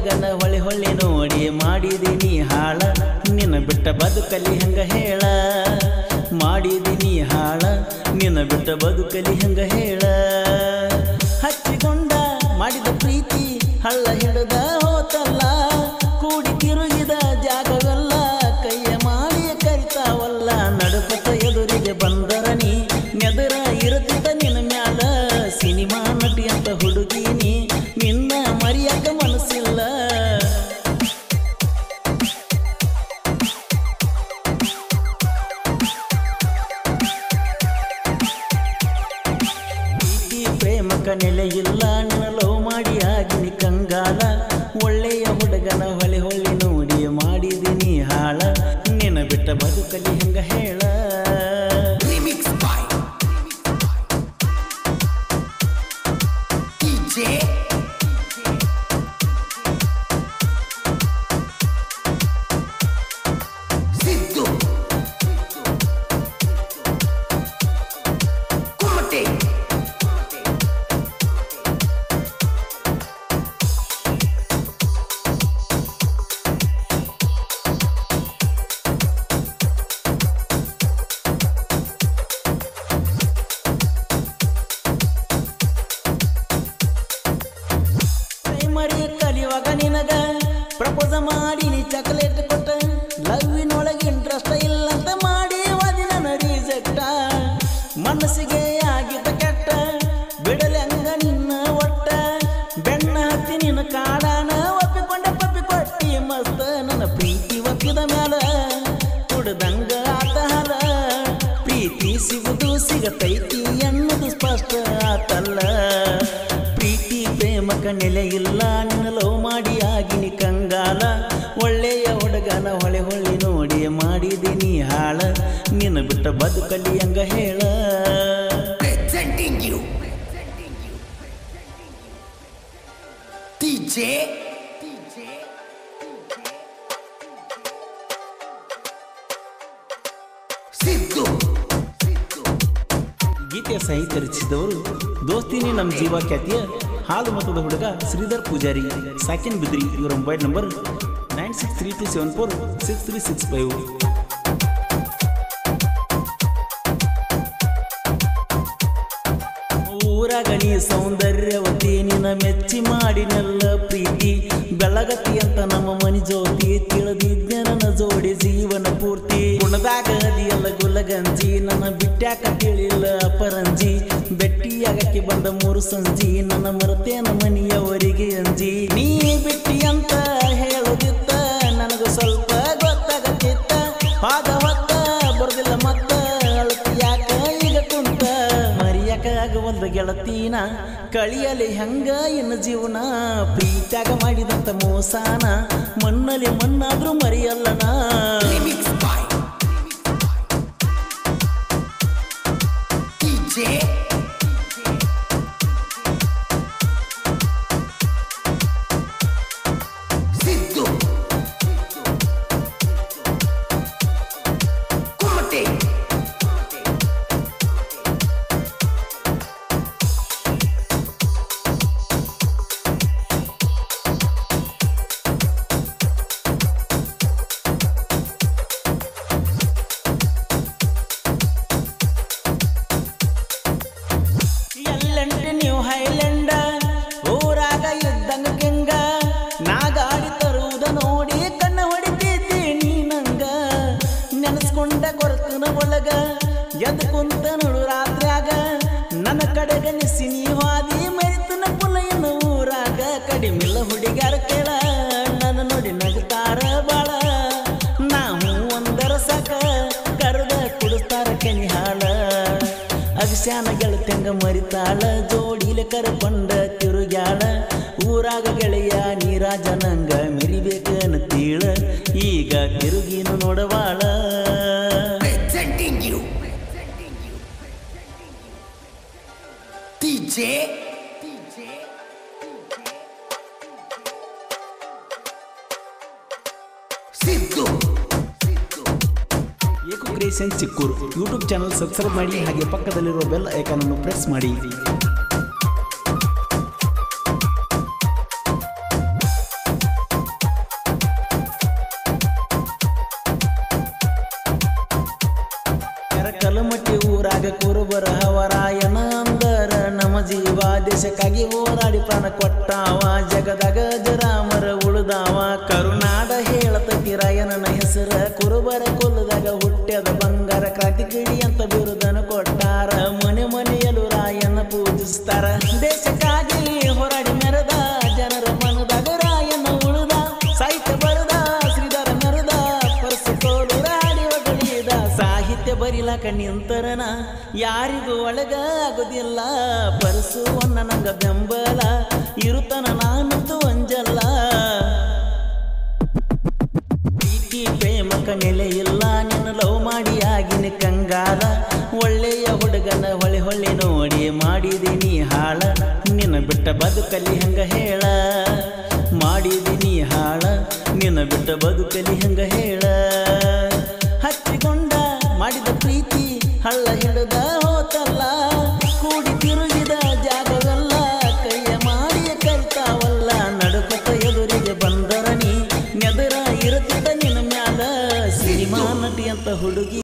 ಹುಡುಗನ ಹೊಳೆ ಹೊಳೆ ನೋಡಿ ಮಾಡಿದೀನಿ ಹಾಳ ನಿನ್ನ ಬಿಟ್ಟ ಬದುಕಲಿ ಹಂಗ ಹೇಳ ಮಾಡಿದೀನಿ ಹಾಳ ನಿನ್ನ ಬಿಟ್ಟ ಬದುಕಲಿ ಹಂಗ ಹೇಳ ಹಚ್ಚಿಕೊಂಡ ಮಾಡಿದ ಪ್ರೀತಿ ಹಳ್ಳ ಹಿಡಿದ ಹೋತಲ್ಲ ಕೂಡಿ ತಿರುಗಿದ ಜಾಗವೆಲ್ಲ ಕೈಯ ಮಾಡಿ ಕರಿತಾವಲ್ಲ ನಡುಕತ ಎದುರಿಗೆ ಬಂದರ ನೀ ನೆದರ ಇರುತ್ತಿದ್ದ ನಿನ್ನ ಮ್ಯಾಲ ಸಿನಿಮಾ ನಟಿ ಅಂತ ಹುಡುಗೀನಿ ನಿನ್ನ ಮರಿಯಾಕ ಮನಸ್ಸಿಲ್ಲ ಪ್ರೀತಿ ಪ್ರೇಮಕ ನೆಲೆಯಿಲ್ಲ ನಿನ್ನ ಲವ್ ಮಾಡಿ ಆಗಿನಿ ಕಂಗಾಲ ಒಳ್ಳೆಯ ಹುಡುಗನ ಹೊಳೆ ಹೊಳ್ಳಿ ನೋಡಿ ಮಾಡಿದಿನಿ ಹಾಳ ನಿನ್ನ ಬಿಟ್ಟ ಬದುಕಲಿ ಹಂಗ ಹೇಳ Remix by DJ Siddu Kumate primary ಕಲಿಯುವಾಗ ನಿನಗ ಪ್ರಪೋಸ ಮಾಡಿ ನೀ ಚಾಕ್ಲೇಟ್ ಕೊಟ್ಟ ಲವ್ವಿನೊಳಗೆ ಇಂಟ್ರೆಸ್ಟ್ ಇಲ್ಲ ಅಂತ ಮಾಡಿ ವಾದಿ ನನ್ನ ರಿಜೆಕ್ಟ ಮನಸ್ಸಿಗೆ ಆಗಿದ್ದ ಕೆಟ್ಟ ಬಿಡಲೆಂಗ ನಿನ್ನ ಒಟ್ಟ ಬೆಣ್ಣ ಹತ್ತಿ ನಿನ್ನ ಕಾಡಾನ ಒಪ್ಪಿಕೊಂಡ ಪಪ್ಪಿ ಕೊಟ್ಟಿ ಮಸ್ತ ನನ್ನ ಪ್ರೀತಿ ಒಪ್ಪಿದ ಮ್ಯಾಲ ಕುಡ್ದಂಗ ಆತ ಹಾಲ ಪ್ರೀತಿ ಸಿಗುದು ಸಿಗತೈತಿ ಅನ್ನೋದು ಸ್ಪಷ್ಟ ಆತಲ್ಲ ಪ್ರೀತಿ ಪ್ರೇಮಕ ನೆಲೆ ಇಲ್ಲ ನಿನ್ನ ಲವ್ ಮಾಡಿ ಆಗಿನಿ ಕಂಗಾಲ ಒಳ್ಳೆಯ ಹುಡುಗನ ಹೊಳೆ ಹೊಳ್ಳಿ ನೋಡಿ ಮಾಡಿದೀನಿ ಹಾಳ ನಿನ್ನ ಬಿಟ್ಟ ಬದುಕಲಿ ಹಂಗ ಹೇಳ presenting you DJ Siddu ಗೀತೆಯ ಸಾಹಿತ್ಯ ರಚಿಸಿದವರು ದೋಸ್ತಿನಿ ನಮ್ಮ ಜೀವ ಖ್ಯಾತಿಯ ಹಾಲು ಮತದ ಹುಡುಗ ಶ್ರೀಧರ್ ಪೂಜಾರಿ ಸಾಕಿನ್ ಬಿದ್ರಿ ಇವರ mobile number nine six three two seven four six three six five ಊರಗಣಿ ಸೌಂದರ್ಯವತಿ ನಿನ್ನ ಮೆಚ್ಚಿ ಮಾಡಿನೆಲ್ಲ ಪ್ರೀತಿ ಬೆಳಗತಿ ಅಂತ ನಮ್ಮ ಮನಿ ಜ್ಯೋತಿ ತಿಳಿದಿದ್ದೆ ನನ್ನ ಜೋಡಿ ಜೀವನ ಪೂರ್ತಿ ಗುಣದಾಗ ಅದಿಯಲ್ಲ ಗುಲಗಂಜಿ ನನ್ನ ಬಿಟ್ಟ್ಯಾಕ ತಿಳಿಲ್ಲ ಅಪರಂಜಿ ಬೆಟ್ಟಿಯಾಗಕ್ಕೆ ಬಂದ ಮೂರು ಸಂಜಿ ನನ್ನ ಮರತೇನ ಮನಿಯವರಿಗೆ ಅಂಜಿ ನೀ ಬಿಟ್ಟಿ ಅಂತ ಹೇಳೋದಿತ್ತ ನನಗೂ ಸ್ವಲ್ಪ ಗೊತ್ತಾಗತ್ತಿತ್ತ ಪಾದ ಹೊತ್ತ ಬರ್ದಿಲ್ಲ ಮತ್ತ ಅಳತಿಯಾಕ ಈಗ ಕುಂತ ಮರಿಯಾಕ ಆಗವಲ್ದ ಗೆಳತೀನ ಕಳಿಯಲಿ ಹೆಂಗ ಇನ್ನು ಜೀವನ ಪ್ರೀತ್ಯಾಗ ಮಾಡಿದಂತ ಮೋಸಾನ ಮಣ್ಣಲ್ಲಿ ಮಣ್ಣಾದ್ರೂ ಮರಿಯಲ್ಲನಾ Remix by DJ Siddu Kumate ಎಲ್ಲಂಟಿ ನೀವು ಹೈಲೆಂಡ ಊರಾಗ ಇದ್ದಂಗ ಕೆಂಗ ನಾ ಗಾಡಿ ತರುವುದ ನೋಡಿ ಕಣ್ಣ ಹೊಡಿತೈತಿ ನೀ ನಂಗ ನೆನೆಸ್ಕೊಂಡ ಕೊರತನ ಒಳಗ ಎದ್ ಕುಂತ ನೋಡು ರಾತ್ರ್ಯಾಗ ನನ್ನ ಕಡೆಗೆ ನಿಸಿ ನೀ ಹಾದಿ ಮರಿತನ ಪುಲಯ್ಯನ ಊರಾಗ ಕಡಿಮಿಲ್ಲ ಹುಡುಗ್ಯಾರ ಕೇಳ ನನ್ನ ನೋಡಿ ನಗ್ತಾರ ಬಾಳ ನಾವು ಒಂದರ ಸಾಕ ಕರೆದ ಕುಡಿಸ್ತಾರ ಕೆನಿ ಹಾಳ ಅಗಸ್ಯಾನ ಗೆಳತ್ಯಂಗ ಮರಿತಾಳ ಜೋಡಿಲೆ ಕರ್ಕೊಂಡ ತಿರುಗ್ಯಾಳ ಊರಾಗ ಗೆಳೆಯ ನೀರಾಜನಂಗ ಮೆರಿಬೇಕನ್ನ ಈಗ ತಿರುಗಿನು ನೋಡವಾಳ presenting you DJ Siddu ಏಕು creation Chikkur YouTube channel subscribe ಮಾಡಿ ಹಾಗೆ ಪಕ್ಕದಲ್ಲಿರುವ ಬೆಲ್ ಐಕಾನ್ ಅನ್ನು ಪ್ರೆಸ್ ಮಾಡಿ ಜಗದಾಗ ಕುರುಬರ ಹವರಾಯನ ಅಂದರ ನಮ್ಮ ಜೀವ ದೇಶಕ್ಕಾಗಿ ಹೋರಾಡಿ ಪ್ರಾಣ ಕೊಟ್ಟಾವ ಜಗದಾಗ ಜರಾಮರ ಉಳಿದಾವ ಕರುನಾಡ ಹೇಳತತಿ ರಾಯನನ ಹೆಸರ ಕುರುಬರ ಕೊಲ್ಲದಾಗ ಹುಟ್ಟ್ಯದ ಬಂಗಾರ ಕ್ರಾಂತಿ ಕಿಡಿ ಅಂತ ಬಿರುದನ ಕೊಟ್ಟಾರ ಮನೆ ಮನೆಯಲ್ಲೂ ರಾಯನ ಪೂಜಿಸ್ತಾರ ದೇಶಕ್ಕಾಗಿ ಹೋರಾಡಿ ಮೆರೆದ ಜನರ ಮನದಾಗ ರಾಯನ ಉಳಿದ ಸಾಹಿತ್ಯ ಬರದ ಶ್ರೀಧರ ಮೆರೆದ ಪರಸ ಕೋಲು ರಾಡಿ ಒಗಳಿದ ಸಾಹಿತ್ಯ ಬರಿಲಾಕ ನಿಂತರನ ಯಾರಿಗೂ ಒಳಗ ಆಗುದಿಲ್ಲ ಪರಸು ಅನ್ನ ನಂಗ ಬೆಂಬಲ ಇರುತನ ನಾನಂತೂ ಅಂಜಲ್ಲ ಪ್ರೀತಿ ಪ್ರೇಮಕ ನೆಲೆ ಇಲ್ಲ ನಿನ್ನ ಲವ್ ಮಾಡಿ ಆಗಿನ ಕಂಗಾಲ ಒಳ್ಳೆಯ ಹುಡುಗನ ಹೊಳೆ ಹೊಳೆ ನೋಡಿ ಮಾಡಿದೀನಿ ಹಾಳ ನಿನ್ನ ಬಿಟ್ಟ ಬದುಕಲಿ ಹಂಗ ಹೇಳ ಮಾಡಿದೀನಿ ಹಾಳ ನಿನ್ನ ಬಿಟ್ಟ ಬದುಕಲಿ ಹಂಗ ಹೇಳ ಹಚ್ಚಿಕೊಂಡ ಮಾಡಿದ ಪ್ರೀತಿ ಹಳ್ಳ ಹಿಳ್ಳ